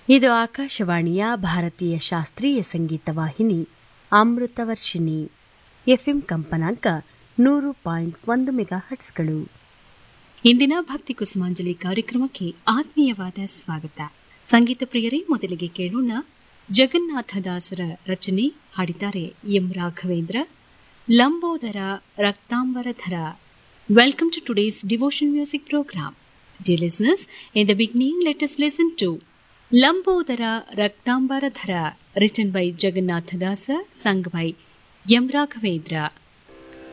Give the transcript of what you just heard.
ಇದು ಆಕಾಶವಾಣಿಯ ಭಾರತೀಯ ಶಾಸ್ತ್ರೀಯ ಸಂಗೀತ ವಾಹಿನಿ ಅಮೃತವರ್ಷಿಣಿ ಎಫ್ಎಂ ಕಂಪನಾಂಕ ನೂರು ಪಾಯಿಂಟ್ ಒಂದು ಮೆಗಾ ಹಟ್ಸ್ಗಳು ಇಂದಿನ ಭಕ್ತಿ ಕುಸುಮಾಂಜಲಿ ಕಾರ್ಯಕ್ರಮಕ್ಕೆ ಆತ್ಮೀಯವಾದ ಸ್ವಾಗತ ಸಂಗೀತ ಪ್ರಿಯರೇ ಮೊದಲಿಗೆ ಕೇಳೋಣ ಜಗನ್ನಾಥದಾಸರ ರಚನೆ ಹಾಡಿದ್ದಾರೆ M Raghavendra Lambodara Raktambaradhara welcome to today's devotion music program dear listeners in the beginning let us listen to Lambodara Raktambaradhara written by Jagannathadasa sung by M Raghavendra